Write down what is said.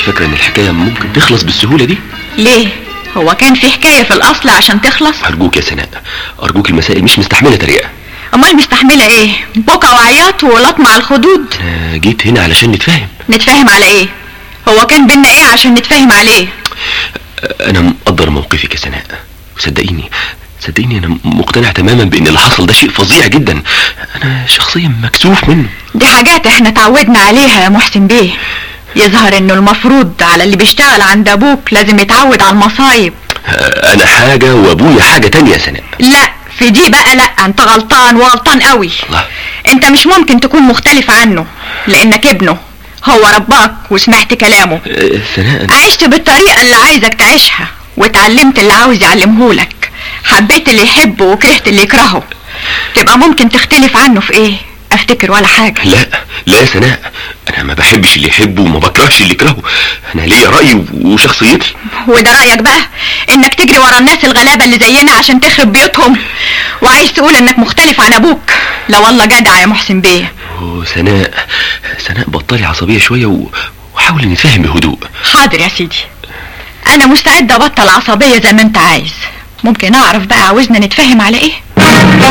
فاكرة ان الحكاية ممكن تخلص بالسهولة دي ليه هو كان في حكاية في الأصل عشان تخلص ارجوك يا سناء ارجوك المسائل مش مستحملة تريقة أمال مستحملة إيه بكا وعياط ولطم على الخدود انا جيت هنا علشان نتفاهم نتفاهم على إيه هو كان بينا إيه عشان نتفاهم عليه انا مقدر موقفك يا سناء وصدقيني صدقيني انا مقتنع تماما بان اللي حصل ده شيء فظيع جدا انا شخصيا مكسوف منه دي حاجات احنا تعودنا عليها يا محسن بيه يظهر انه المفروض على اللي بيشتغل عند ابوك لازم يتعود على المصايب انا حاجة وابويا حاجة تانية يا سناء لا في دي بقى لا انت غلطان وغلطان قوي الله انت مش ممكن تكون مختلف عنه لانك ابنه هو رباك وسمعت كلامه أه، سناء أنا- عشت بالطريقة اللي عايزك تعيشها واتعلمت اللي عاوز يعلمهولك حبيت اللي يحبه وكرهت اللي يكرهه تبقى ممكن تختلف عنه في ايه افتكر ولا حاجة لا لا يا سناء انا ما بحبش اللي يحبه وما بكرهش اللي يكرهه انا ليا رأيي وشخصيتي وده رأيك بقى انك تجري ورا الناس الغلابة اللي زينا عشان تخرب بيوتهم وعايز تقول انك مختلف عن ابوك لا والله جدع يا محسن بيه وسناء سناء بطلي عصبية شوية و... وحاولي نتفاهم بهدوء حاضر يا سيدي انا مستعدة ابطل عصبية زي ما انت عايز ممكن اعرف بقى عاوزنا نتفاهم على ايه